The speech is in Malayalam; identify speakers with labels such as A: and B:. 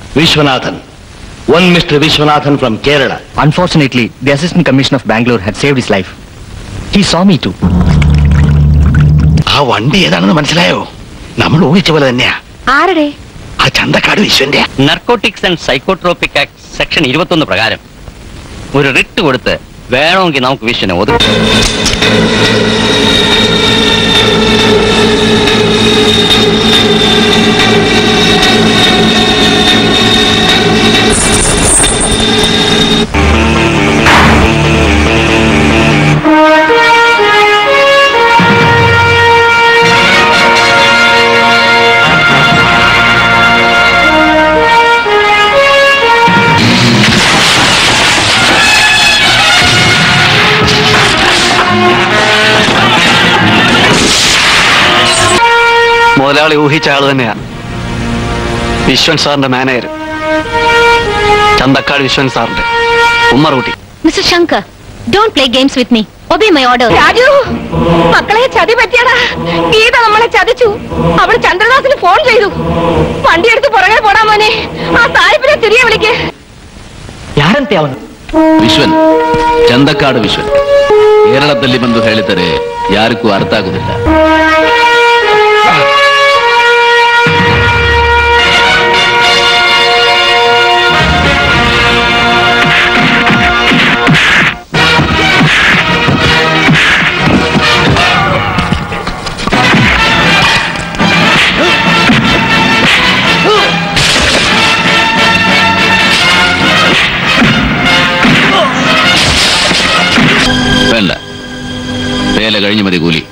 A: Vishwanathan. One Mr. Vishwanathan from Kerala.
B: Unfortunately, the Assistant Commissioner of Bangalore had saved his life. He saw me too.
A: ആ വണ്ടി ഏതാണെന്ന് മനസ്സിലായോ നമ്മൾ ഊഹിച്ച പോലെ തന്നെയാ
C: ആരുടെ
A: ആ ചന്തക്കാട് വിശ്വന്റെ
D: narcotics and psychotropic act section ഇരുപത്തൊന്ന് പ്രകാരം ഒരു റിട്ട് കൊടുത്ത് വേണമെങ്കിൽ നമുക്ക് വിഷനെ ഒതുക്കും
E: മുതലാളി ഊഹിച്ച ആള് തന്നെയാ വിശ്വൻ സാറിന്റെ മാനേജർ ചന്തക്കാട് വിശ്വൻ സാറിന്റെ ഉമ്മറൂട്ടി
C: mister Shankar don't play games with me obey my order Raju മക്കളെ ചതി പറ്റിയടാ ഗീത നമ്മളെ ചതിച്ചു അവൾ ചന്ദ്രദാസിന് ഫോൺ ചെയ്തു വണ്ടി എടുത്ത് പുറകെ പോടാ മോനെ ആ സാഹിബിനെ തിരികെ വിളിക്ക്
B: ಯಾರಂತೆ ಅವನು
F: ವಿಶ್ವನ್ ಚಂದಕಾಡು ವಿಶ್ವನ್ ಕೇರಳದಲ್ಲಿ ಬಂದು ಹೇಳಿದರೆ ಯಾರಿಗೂ ಅರ್ಥ ಆಗುದಿಲ್ಲ വേണ്ട വേല കഴിഞ്ഞു മതി കൂലി